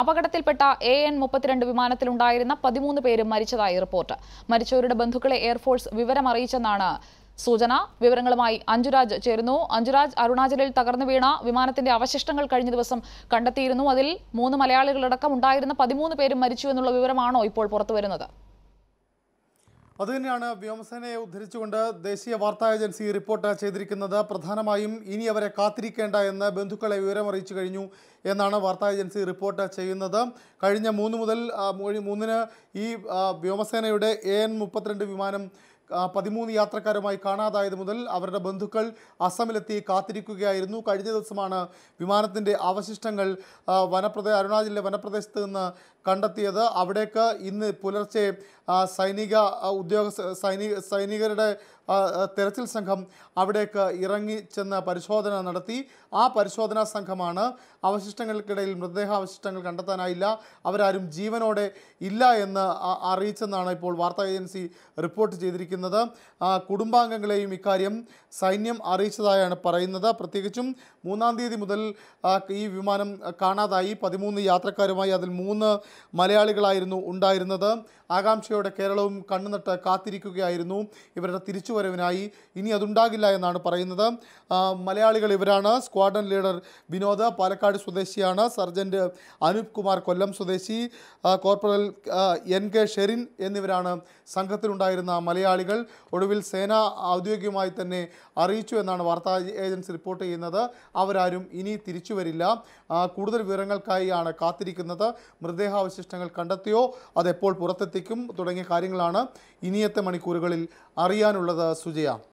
അപകടത്തിൽപ്പെട്ട A N മുപ്പത്തിരണ്ട് വിമാനത്തിലുണ്ടായിരുന്ന പതിമൂന്ന് പേരും മരിച്ചതായി റിപ്പോർട്ട് മരിച്ചവരുടെ ബന്ധുക്കളെ എയർഫോഴ്സ് വിവരം അറിയിച്ചെന്നാണ് സൂചന വിവരങ്ങളുമായി അഞ്ജുരാജ് ചേരുന്നു അഞ്ജുരാജ് അരുണാചലിൽ തകർന്നു വീണ വിമാനത്തിന്റെ അവശിഷ്ടങ്ങൾ കഴിഞ്ഞ ദിവസം കണ്ടെത്തിയിരുന്നു അതിൽ മൂന്ന് മലയാളികളടക്കം ഉണ്ടായിരുന്ന പതിമൂന്ന് പേരും മരിച്ചു എന്നുള്ള വിവരമാണോ ഇപ്പോൾ പുറത്തുവരുന്നത് അതുതന്നെയാണ് വ്യോമസേനയെ ഉദ്ധരിച്ചുകൊണ്ട് ദേശീയ വാർത്താ ഏജൻസി റിപ്പോർട്ട് ചെയ്തിരിക്കുന്നത് പ്രധാനമായും ഇനി അവരെ കാത്തിരിക്കേണ്ട എന്ന് ബന്ധുക്കളെ വിവരമറിയിച്ചു കഴിഞ്ഞു എന്നാണ് വാർത്താ ഏജൻസി റിപ്പോർട്ട് ചെയ്യുന്നത് കഴിഞ്ഞ മൂന്ന് മുതൽ ആ, മൂന്ന് മൂന്നിന് ഈ ആ, വ്യോമസേനയുടെ എ എൻ മുപ്പത്തിരണ്ട് വിമാനം ആ, പതിമൂന്ന് യാത്രക്കാരുമായി കാണാതായത് മുതൽ അവരുടെ ബന്ധുക്കൾ അസമിലെത്തി കാത്തിരിക്കുകയായിരുന്നു കഴിഞ്ഞ ദിവസമാണ് വിമാനത്തിൻ്റെ അവശിഷ്ടങ്ങൾ ആ, വനപ്രദേശ അരുണാചലിലെ വനപ്രദേശത്ത് നിന്ന് കണ്ടെത്തിയത് അവിടേക്ക് ഇന്ന് പുലർച്ചെ ആ, സൈനിക ആ, ഉദ്യോഗസ്ഥ സൈനിക സൈനികരുടെ ആ, ആ, തെരച്ചിൽ സംഘം അവിടേക്ക് ഇറങ്ങി ചെന്ന് പരിശോധന നടത്തി ആ പരിശോധനാ സംഘമാണ് അവശിഷ്ടങ്ങൾക്കിടയിൽ മൃതദേഹാവശിഷ്ടങ്ങൾ കണ്ടെത്താനായില്ല അവരാരും ജീവനോടെ ഇല്ല എന്ന് ആ- അറിയിച്ചെന്നാണ് ഇപ്പോൾ വാർത്താ ഏജൻസി റിപ്പോർട്ട് ചെയ്തിരിക്കുന്നത് ആ, കുടുംബാംഗങ്ങളെയും ഇക്കാര്യം സൈന്യം അറിയിച്ചതായാണ് പറയുന്നത് പ്രത്യേകിച്ചും മൂന്നാം തീയതി മുതൽ ആ, ഈ വിമാനം കാണാതായി പതിമൂന്ന് യാത്രക്കാരുമായി അതിൽ മൂന്ന് മലയാളികളായിരുന്നു ഉണ്ടായിരുന്നത് ആകാംക്ഷയോടെ കേരളവും കണ്ണുനട്ട് കാത്തിരിക്കുകയായിരുന്നു ഇവരുടെ തിരിച്ചുവരവിനായി ഇനി അതുണ്ടാകില്ല എന്നാണ് പറയുന്നത് ആ, മലയാളികൾ ഇവരാണ് സ്ക്വാഡൻ ലീഡർ വിനോദ് പാലക്കാട് സ്വദേശിയാണ് സർജന്റ് അനൂപ് കുമാർ കൊല്ലം സ്വദേശി ആ, കോർപ്പറൽ ആ, എൻ കെ ഷെറിൻ എന്നിവരാണ് സംഘത്തിലുണ്ടായിരുന്ന മലയാളികൾ ഒടുവിൽ സേന ഔദ്യോഗികമായി തന്നെ അറിയിച്ചു എന്നാണ് വാർത്താ ഏജൻസി റിപ്പോർട്ട് ചെയ്യുന്നത് അവരാരും ഇനി തിരിച്ചു വരില്ല ആ, കൂടുതൽ വിവരങ്ങൾക്കായി ആണ് കാത്തിരിക്കുന്നത് മൃതദേഹാവശിഷ്ടങ്ങൾ കണ്ടെത്തിയോ അതെപ്പോൾ പുറത്തെത്തിക്കും തുടങ്ങിയ കാര്യങ്ങളാണ് ഇനിയത്തെ മണിക്കൂറുകളിൽ അറിയാനുള്ളത് സുജയ